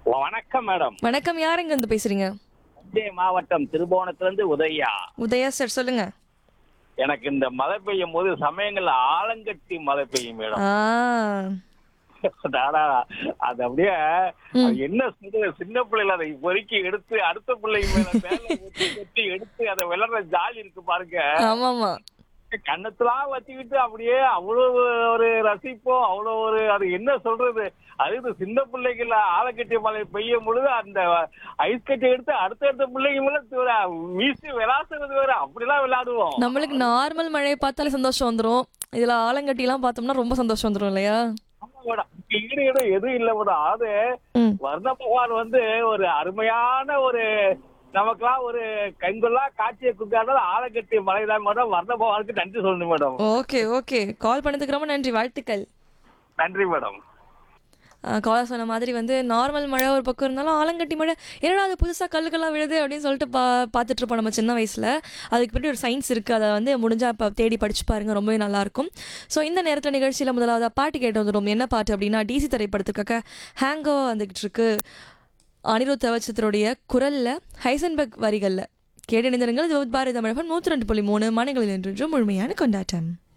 வணக்கம் மேடம் வணக்கம் யாருங்க இருந்து பேசுறீங்க தஞ்சை மாவட்டம் திருபுவனத்திலிருந்து உதயா உதயா சார் சொல்லுங்க எனக்கு இந்த மழை பெய்யும் போது சமயங்கள்ல ஆலங்கட்டி மழை பெய்யும் மேடம் ஆ டாடா அது அப்படியே அது என்ன சொல்றது சின்ன பிள்ளைல அதை பொறுக்கி எடுத்து அடுத்த பிள்ளைங்க மேல மேல ஊத்தி கட்டி எடுத்து அதை விளையாடுற ஜாலி இருக்கு பாருங்க ஆமாமா கண்ணத்தெல்லாம் வச்சுக்கிட்டு அப்படியே அவ்வளவு ஒரு ரசிப்போம் அவ்வளவு ஒரு அது என்ன சொல்றது அது இது சின்ன பிள்ளைகள ஆலக்கட்டி மழை பெய்யும் பொழுது அந்த ஐஸ் கட்டி எடுத்து அடுத்தடுத்த பிள்ளைங்க மேல து- வீசி விளாசுறது வேற அப்படிலாம் விளையாடுவோம் நம்மளுக்கு நார்மல் மழையை பார்த்தாலே சந்தோஷம் வந்துரும் இதுல ஆலங்கட்டி எல்லாம் பார்த்தோம்னா ரொம்ப சந்தோஷம் வந்துரும் இல்லையா ஆமா மேடம் ஈடு ஈடு எதுவும் இல்ல மேடம் அது ம் வர்ண பகவான் வந்து ஒரு அருமையான ஒரு நமக்கெல்லாம் ஒரு கண்கொள்ளா காட்சியை கொடுத்தாலும் ஆலக்கட்டி மலைதான் மேடம் வர்ண பகவானுக்கு நன்றி சொல்லணும் மேடம் ஓகே ஓகே கால் பண்ணதுக்கு ரொம்ப நன்றி வாழ்த்துக்கள் நன்றி மேடம் காலர் சொன்ன மாதிரி வந்து நார்மல் மழை ஒரு பக்கம் இருந்தாலும் ஆலங்கட்டி மழை என்னடா அது புதுசாக கல்லுக்கெல்லாம் விழுது அப்படின்னு சொல்லிட்டு பா பார்த்துட்டு இருப்போம் நம்ம சின்ன வயசில் அதுக்கு பின்னாடி ஒரு சயின்ஸ் இருக்குது அதை வந்து முடிஞ்சால் இப்போ தேடி படிச்சு பாருங்க ரொம்பவே நல்லாயிருக்கும் ஸோ இந்த நேரத்தில் நிகழ்ச்சியில் முதலாவது பாட்டு கேட்டு வந்துடும் என்ன பாட்டு அப்படின்னா டிசி திரைப்படத்துக்காக ஹேங்கோ வந்துகிட்டு இருக்கு அனிருத் அவச்சத்தினுடைய குரலில் ஹைசன்பர்க் வரிகளில் கேட்டு இணைந்திருங்கள் இது பாரதி தமிழகம் நூற்றி ரெண்டு புள்ளி மூணு மணிகளில் என்று முழுமையான கொண்டாட்டம்